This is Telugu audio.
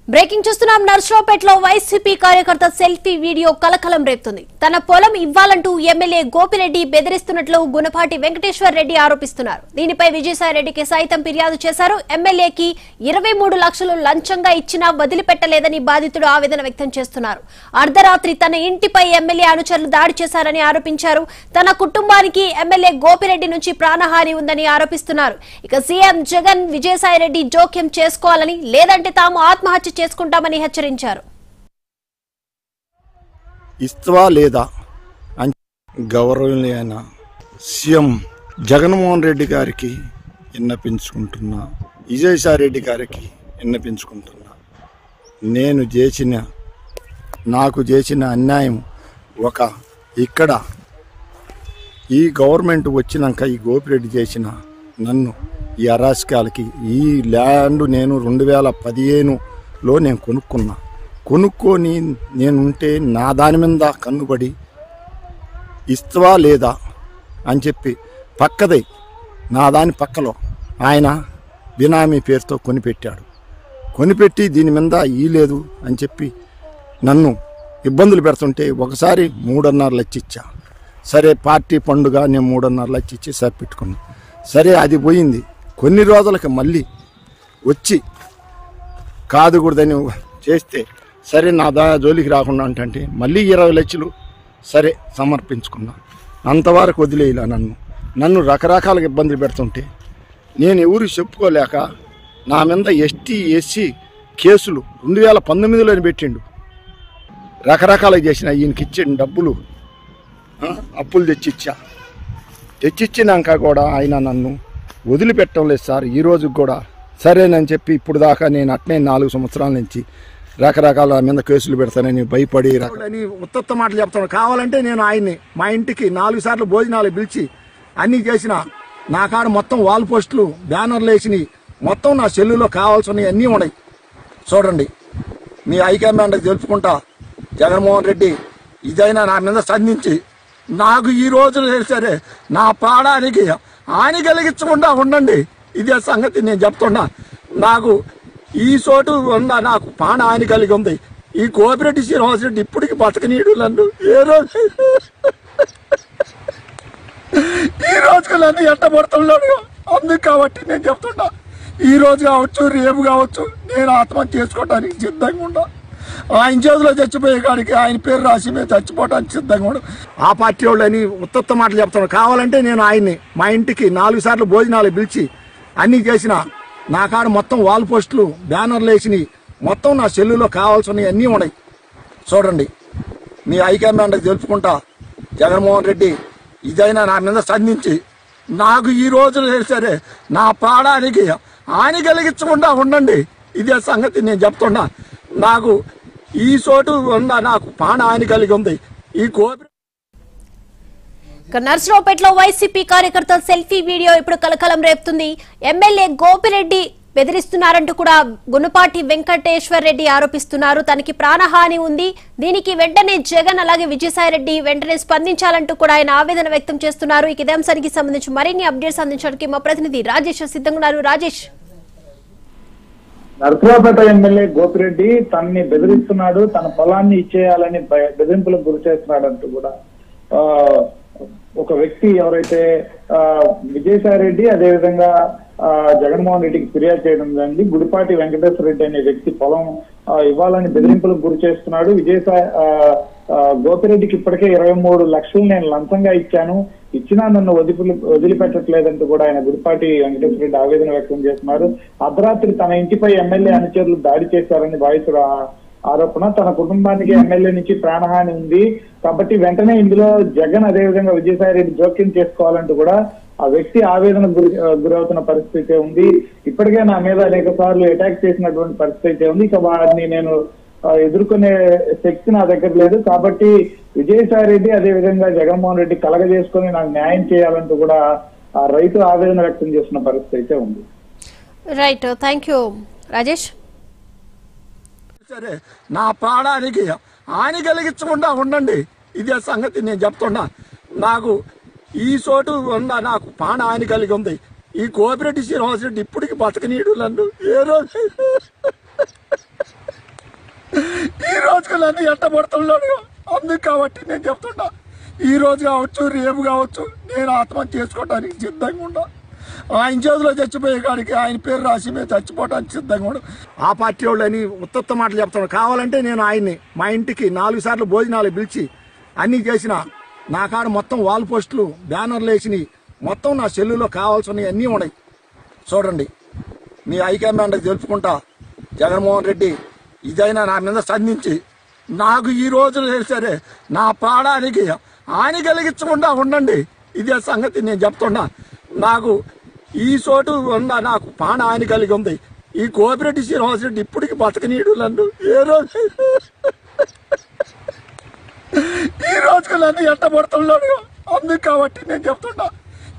బ్రేకింగ్ చూస్తున్నాం నర్సరావుపేటలో వైసీపీ కార్యకర్త సెల్ఫీ వీడియో కలకలం రేపుతుంది తన పొలం ఇవ్వాలంటూ ఎమ్మెల్యే గోపిరెడ్డి బెదిరిస్తున్నట్లు గుణపాటి వెంకటేశ్వర్ రెడ్డి ఆరోపిస్తున్నారు దీనిపై విజయసాయిరెడ్డికి సైతం ఫిర్యాదు చేశారు ఎమ్మెల్యేకి ఇరవై మూడు లక్షలు లంచంగా ఇచ్చినా వదిలిపెట్టలేదని బాధితుడు ఆవేదన వ్యక్తం చేస్తున్నారు అర్ధరాత్రి తన ఇంటిపై ఎమ్మెల్యే అనుచరులు దాడి చేశారని ఆరోపించారు తన కుటుంబానికి ఎమ్మెల్యే గోపిరెడ్డి నుంచి ప్రాణహాని ఉందని ఆరోపిస్తున్నారు ఇక సీఎం జగన్ విజయసాయిరెడ్డి జోక్యం చేసుకోవాలని లేదంటే తాము ఆత్మహత్య చేసుకుంటామని హెచ్చరించారు ఇస్తావా లేదా అని గౌరవనీయమైన సీఎం జగన్మోహన్ రెడ్డి గారికి విన్నపించుకుంటున్నా విజయసాయి రెడ్డి గారికి విన్నపించుకుంటున్నా నేను చేసిన నాకు చేసిన అన్యాయం ఒక ఇక్కడ ఈ గవర్నమెంట్ వచ్చినాక ఈ గోపిరెడ్డి చేసిన నన్ను ఈ అరాచకాలకి ఈ ల్యాండ్ నేను రెండు వేల పదిహేనులో నేను కొనుక్కున్నా కొనుక్కొని నేనుంటే నా దాని మీద కన్నుబడి ఇస్తావా లేదా అని చెప్పి పక్కదే నా దాని పక్కలో ఆయన బినామీ పేరుతో కొనిపెట్టాడు కొనిపెట్టి దీని మీద లేదు అని చెప్పి నన్ను ఇబ్బందులు పెడుతుంటే ఒకసారి మూడున్నర లక్ష ఇచ్చా సరే పార్టీ పండుగ నేను మూడున్నర లక్ష ఇచ్చి సరి పెట్టుకున్నా సరే అది పోయింది కొన్ని రోజులకి మళ్ళీ వచ్చి కాదు కూడదని చేస్తే సరే నా దా జోలికి రాకుండా అంటే మళ్ళీ ఇరవై లక్షలు సరే సమర్పించుకున్నా అంతవరకు వదిలేయలే నన్ను నన్ను రకరకాలుగా ఇబ్బందులు పెడుతుంటే నేను ఎవరు చెప్పుకోలేక నా మీద ఎస్టీ ఎస్సీ కేసులు రెండు వేల పంతొమ్మిదిలోని పెట్టిండు రకరకాలుగా చేసిన ఈయనకి ఇచ్చిన డబ్బులు ఆ, అప్పులు తెచ్చిచ్చా తెచ్చిచ్చినాక కూడా ఆయన నన్ను వదిలిపెట్టడం లేదు సార్ ఈ రోజుకి కూడా సరేనని చెప్పి ఇప్పుడు దాకా నేను అట్నే నాలుగు సంవత్సరాల నుంచి రకరకాల మీద కేసులు పెడతానని భయపడి అని ఉత్తత్త మాటలు చెప్తాను కావాలంటే నేను ఆయన్ని మా ఇంటికి నాలుగు సార్లు భోజనాలు పిలిచి అన్నీ చేసిన నా కాడ మొత్తం వాల్ పోస్టులు బ్యానర్లు వేసినవి మొత్తం నా సెల్లులో కావాల్సినవి అన్నీ ఉన్నాయి చూడండి మీ హైకమాండ్కి తెలుపుకుంటా జగన్మోహన్ రెడ్డి ఇదైనా నా మీద సంధించి నాకు ఈ రోజు లేదు సరే నా పాడానికి హాని కలిగించకుండా ఉండండి ఇదే సంగతి నేను చెప్తున్నా నాకు ఈ చోటు ఉన్న నాకు ప్రాణ హాని కలిగి ఉంది ఈ కోపిరెడ్డి శ్రీనివాస్ రెడ్డి ఇప్పటికి బతకనీయుడు నన్ను ఏ రోజు ఈ రోజుకు నన్ను ఎట్టబడుతున్నాడు అందుకు కాబట్టి నేను చెప్తున్నా ఈ రోజు కావచ్చు రేపు కావచ్చు నేను ఆత్మహత్య చేసుకోవడానికి సిద్ధంగా ఉన్నా ఆయన చేతిలో చచ్చిపోయే కాడికి ఆయన పేరు రాసి మేము చచ్చిపోవడానికి సిద్ధంగా ఉన్నాం ఆ పార్టీ వాళ్ళని ఉత్తత్త మాటలు చెప్తాను కావాలంటే నేను ఆయన్ని మా ఇంటికి నాలుగు సార్లు భోజనాలు పిలిచి అన్నీ చేసిన నా కాడ మొత్తం వాల్ పోస్టులు బ్యానర్లు వేసినవి మొత్తం నా సెల్లులో కావాల్సినవి అన్నీ ఉన్నాయి చూడండి మీ హైకమాండ్కి తెలుపుకుంటా జగన్మోహన్ రెడ్డి ఇదైనా నా మీద సంధించి నాకు ఈ రోజు లేదు సరే నా పాడానికి హాని కలిగించకుండా ఉండండి ఇదే సంగతి నేను చెప్తున్నా నాకు ఈ చోటు ఉన్న నాకు ప్రాణ హాని కలిగి ఉంది ఈ కోపి ఇక నర్సరావుపేటలో వైసీపీ కార్యకర్త సెల్ఫీ వీడియో ఇప్పుడు కలకలం రేపుతుంది ఎమ్మెల్యే గోపిరెడ్డి బెదిరిస్తున్నారంటూ కూడా గుణపాటి వెంకటేశ్వర్ రెడ్డి ఆరోపిస్తున్నారు తనకి ప్రాణహాని ఉంది దీనికి వెంటనే జగన్ అలాగే విజయసాయిరెడ్డి వెంటనే స్పందించాలంటూ కూడా ఆయన ఆవేదన వ్యక్తం చేస్తున్నారు ఇక ఇదే అంశానికి సంబంధించి మరిన్ని అప్డేట్స్ అందించడానికి మా ప్రతినిధి రాజేష్ సిద్ధంగా ఉన్నారు రాజేష్ నరసరావుపేట ఎమ్మెల్యే గోపిరెడ్డి తనని బెదిరిస్తున్నాడు తన పొలాన్ని ఇచ్చేయాలని భయ- బెదిరింపులకు గురి చేస్తున్నాడు అంటూ కూడా ఆ, ఒక వ్యక్తి ఎవరైతే ఆ, విజయసాయి రెడ్డి అదేవిధంగా ఆ, జగన్మోహన్ రెడ్డికి ఫిర్యాదు చేయడం జరిగింది గుడిపాటి వెంకటేశ్వర రెడ్డి అనే వ్యక్తి పొలం ఆ, ఇవ్వాలని బెదిరింపులకు గురి చేస్తున్నాడు విజయసాయి ఆ, ఆ, గోపిరెడ్డికి ఇప్పటికే ఇరవై మూడు లక్షలు నేను లంచంగా ఇచ్చాను ఇచ్చినా నన్ను వదిలి వదిలిపెట్టట్లేదంటూ కూడా ఆయన గుడిపాటి వెంకటేశ్వర రెడ్డి ఆవేదన వ్యక్తం చేస్తున్నారు అర్ధరాత్రి తన ఇంటిపై ఎమ్మెల్యే అనుచరులు దాడి చేశారని బాధితుడు ఆ- ఆరోపణ తన కుటుంబానికి ఎమ్మెల్యే నుంచి ప్రాణహాని ఉంది కాబట్టి వెంటనే ఇందులో జగన్ అదేవిధంగా విజయసాయి రెడ్డి జోక్యం చేసుకోవాలంటూ కూడా ఆ వ్యక్తి ఆవేదన గురి ఆ, గురవుతున్న పరిస్థితి ఉంది ఇప్పటికే నా మీద అనేక సార్లు అటాక్ చేసినటువంటి పరిస్థితి ఉంది ఇక వారిని నేను ఆ, ఎదుర్కొనే శక్తి నా దగ్గర లేదు కాబట్టి విజయసాయి రెడ్డి అదేవిధంగా జగన్మోహన్ రెడ్డి కలగజేసుకొని నాకు న్యాయం చేయాలంటూ కూడా ఆ రైతు ఆవేదన వ్యక్తం చేస్తున్న పరిస్థితి అయితే ఉంది రైట్ థ్యాంక్ యూ రాజేష్ సరే నా ప్రాణానికి హాని కలిగించకుండా ఉండండి ఇదే సంగతి నేను చెప్తున్నా నాకు ఈ చోటు ఉన్న నాకు ప్రాణ హాని కలిగి ఉంది ఈ కోపిరెడ్డి శ్రీనివాస్ రెడ్డి ఇప్పటికి బతకనీయుడు నన్ను ఏ రోజు ఈ రోజుకి నన్ను ఎట్టబడుతున్నాడు అందుకు కాబట్టి నేను చెప్తున్నా ఈ రోజు కావచ్చు రేపు కావచ్చు నేను ఆత్మహత్య చేసుకోవడానికి సిద్ధంగా ఉన్నా ఆయన చేతిలో చచ్చిపోయే కాడికి ఆయన పేరు రాసి మేము చచ్చిపోవడానికి సిద్ధంగా ఉన్నాం ఆ పార్టీ వాళ్ళని ఉత్తత్త మాటలు చెప్తాను కావాలంటే నేను ఆయన్ని మా ఇంటికి నాలుగు సార్లు భోజనాలు పిలిచి అన్నీ చేసిన నా కాడ మొత్తం వాల్ పోస్టులు బ్యానర్లు వేసినాయి మొత్తం నా సెల్లులో కావాల్సినవి అన్నీ ఉన్నాయి చూడండి మీ హైకమాండ్కి తెలుపుకుంటా జగన్మోహన్ రెడ్డి ఇదైనా నా మీద సంధించి నాకు ఈ రోజు లేదు సరే నా ప్రాణానికి హాని కలిగించకుండా ఉండండి ఇదే సంగతి నేను చెప్తున్నా నాకు ఈ చోటు ఉన్న నాకు ప్రాణ హాని కలిగి ఉంది ఈ గోపిరెడ్డి శ్రీనివాసరెడ్డి ఇప్పటికి బతకనీయుడు నన్ను ఏ రోజు ఈ రోజుకి నన్ను ఎట్టబడుతున్నాడు అందుకు కాబట్టి నేను చెప్తున్నా